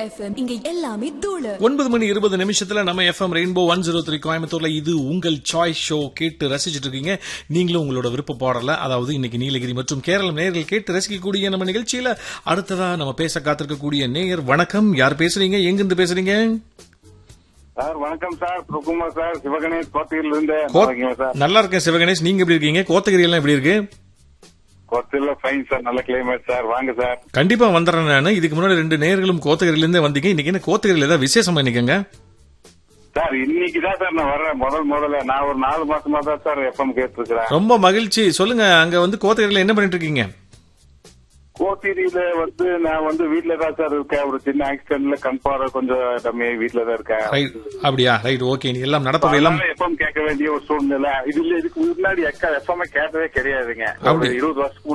FM இங்க எல்லாமே தூளு ஒன்பது மணி இருபது நிமிஷத்துல நம்ம FM rainbow one zero three கோயம்புத்தூர்ல இது உங்கள் சாய்ஸ் ஷோ கேட்டு ரசிச்சிட்டு இருக்கீங்க நீங்களும் உங்களோட விருப்ப பாடல அதாவது இன்னைக்கு நீலகிரி மற்றும் கேரளம் நேயர்கள் கேட்டு ரசிக்கக்கூடிய நம்ம நிகழ்ச்சியில அடுத்ததா நம்ம பேச காத்திருக்கக்கூடிய நேயர் வணக்கம் யார் பேசுறீங்க எங்கிருந்து பேசுறீங்க சார் வணக்கம் சார் சுகுமார் சார் சிவகணேஷ் கோத்தகிரில இருந்து கோ- இருக்கீங்க சார் நல்லா இருக்கேன் சிவகணேஷ் நீங்க எப்படி இருக்கீங்க கோத்தகிரி எல்லாம் எப்படி இருக்கு கோத்தகிரில ஃபைன் சார் நல்ல கிளைமேட் சார் வாங்க சார் கண்டிப்பா வந்துடுறேன் நான் இதுக்கு முன்னாடி ரெண்டு நேயர்களும் கோத்தகிரில இருந்தே வந்தீங்க இன்னைக்கு என்ன கோத்தகிரில ஏதாவது விசேஷமா இன்னைக்குங்க சார் இன்னைக்கு தான் சார் நான் வர்றேன் முதல் முதல்ல நான் ஒரு நாலு மாசமா தான் சார் எஃப்எம் கேட்டிருக்கிறேன் ரொம்ப மகிழ்ச்சி சொல்லுங்க அங்க வந்து கோத்தகிரில என்ன பண்ணிட்டு இருக்கீங்க கோத்தகிரியில வந்து நான் வந்து வீட்ல தான் சார் இருக்கேன் ஒரு சின்ன ஆக்சிடென்ட்ல கண்பார கொஞ்சம் டம்மி வீட்ல தான் இருக்கேன் ரைட் அப்படியா ரைட் ஓகே நீ எல்லாம் நடப்பவை எல்லாம் எஃப்எம் கேட்க வேண்டிய ஒரு சூழ்நிலை இது இல்ல இதுக்கு முன்னாடி எஃப்எம் கேட்டதே கிடையாதுங்க அப்படி. ஒரு இருபது வருஷத்துக்கு